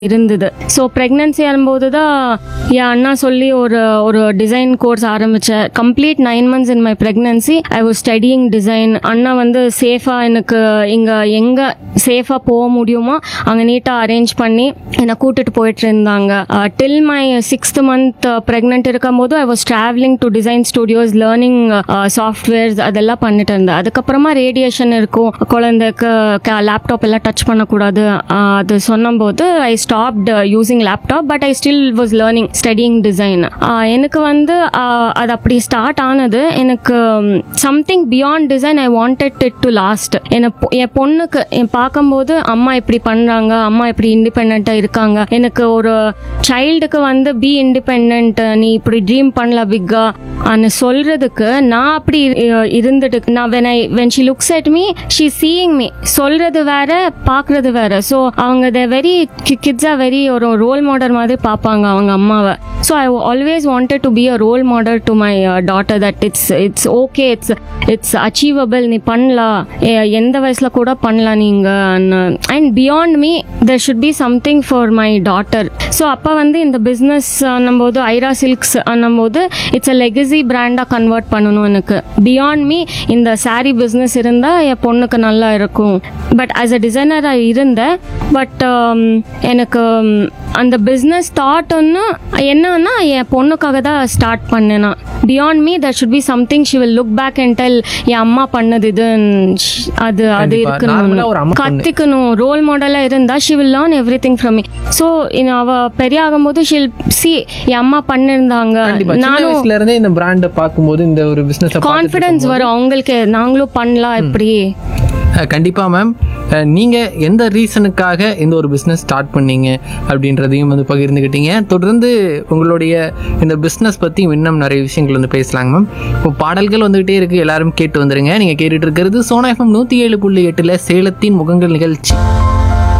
இருந்தது so pregnancy ஆகும்போது தான் என் அண்ணா சொல்லி ஒரு ஒரு டிசைன் கோர்ஸ் ஆரம்பித்தேன் complete nine months in my pregnancy I was studying design அண்ணா வந்து சேஃபாக எனக்கு இங்கே எங்கே சேஃபாக போக முடியுமோ அங்கே நீட்டாக அரேஞ்ச் பண்ணி என்னை கூட்டிட்டு போயிட்டு இருந்தாங்க till my sixth month pregnant இருக்கும்போது I was travelling to design studios learning softwares அதெல்லாம் பண்ணிட்டு இருந்தேன் அதுக்கப்புறமா ரேடியேஷன் இருக்கும் குழந்தைக்கு லேப்டாப் எல்லாம் டச் பண்ணக்கூடாது ஆஹ் அது சொன்னபோது I stopped using laptop but I still was learning studying design எனக்கு வந்து ஆஹ் அது அப்படி ஸ்டார்ட் ஆனது எனக்கு something beyond design I wanted it to last என் என் பொண்ணுக்கு என் பார்க்கும்போது அம்மா இப்படி பண்ணுறாங்க அம்மா இப்படி இண்டிபெண்ட்டாக இருக்காங்க எனக்கு ஒரு சைல்டுக்கு வந்து பி இண்டிபெண்ட் நீ இப்படி ட்ரீம் பண்ணல பிக்கா அன்னு சொல்றதுக்கு நான் அப்படி இ- இருந்துட்டு நான் when I when she looks at me she seeing me சொல்றது வேற பார்க்கறது வேற ஸோ அவங்க the very kids are very ஒரு ரோல் மாடல் மாதிரி பார்ப்பாங்க அவங்க அம்மாவை so I always wanted to be a role model to my daughter that it's it's okay it's it's achievable நீ பண்ணலாம் எ- எந்த வயசுல கூட பண்ணலாம் நீங்க and beyond me there should be something for my daughter so அப்போ வந்து இந்த பிஸ்னஸ் போது ஐரா சில்க்ஸ் போது இட்ஸ் அ லெகசி பிராண்டாக கன்வெர்ட் பண்ணணும் எனக்கு பியாண்ட் மீ இந்த saree பிஸ்னஸ் இருந்தால் என் பொண்ணுக்கு நல்லா இருக்கும் பட் ஆஸ் அ டிசைனராக இருந்தேன் பட் எனக்கு um, அந்த பிஸ்னஸ் தாட் ஒன்று என்னன்னா என் பொண்ணுக்காக தான் ஸ்டார்ட் பண்ணேன் நான் beyond me that should be something she will look back and tell என் அம்மா பண்ணது இது அது அது கண்டிப்பா. நார்மலா ஒரு அம்மா இருக்கணும் பொண்ணு. கற்றுக்கணும் ரோல் மாடலாக இருந்தா she will learn everything from me so அவ பெரிய ஆகும்போது ஷில் சி என் அம்மா பண்ணியிருந்தாங்க கண்டிப்பா சின்ன நானும் வயசுல இருந்தே இந்த பிராண்டை பார்க்கும்போது இந்த ஒரு பிசினஸ் கான்ஃபிடன்ஸ் வரும் அவங்களுக்கு நாங்களும் பண்ணலாம் இப்படி கண்டிப்பா மேம் நீங்க எந்த ரீசனுக்காக இந்த ஒரு பிசினஸ் ஸ்டார்ட் பண்ணீங்க அப்படின்றதையும் வந்து பகிர்ந்துக்கிட்டீங்க தொடர்ந்து உங்களுடைய இந்த பிசினஸ் பத்தி இன்னும் நிறைய விஷயங்கள் வந்து பேசலாங்க மேம் இப்போ பாடல்கள் வந்துகிட்டே இருக்கு எல்லாரும் கேட்டு வந்துருங்க நீங்க கேட்டுட்டு இருக்கிறது சோனா எஃப்எம் நூத்தி ஏழு புள்ளி எட்டுல சேலத்தின் முகங்கள் நிகழ்ச்சி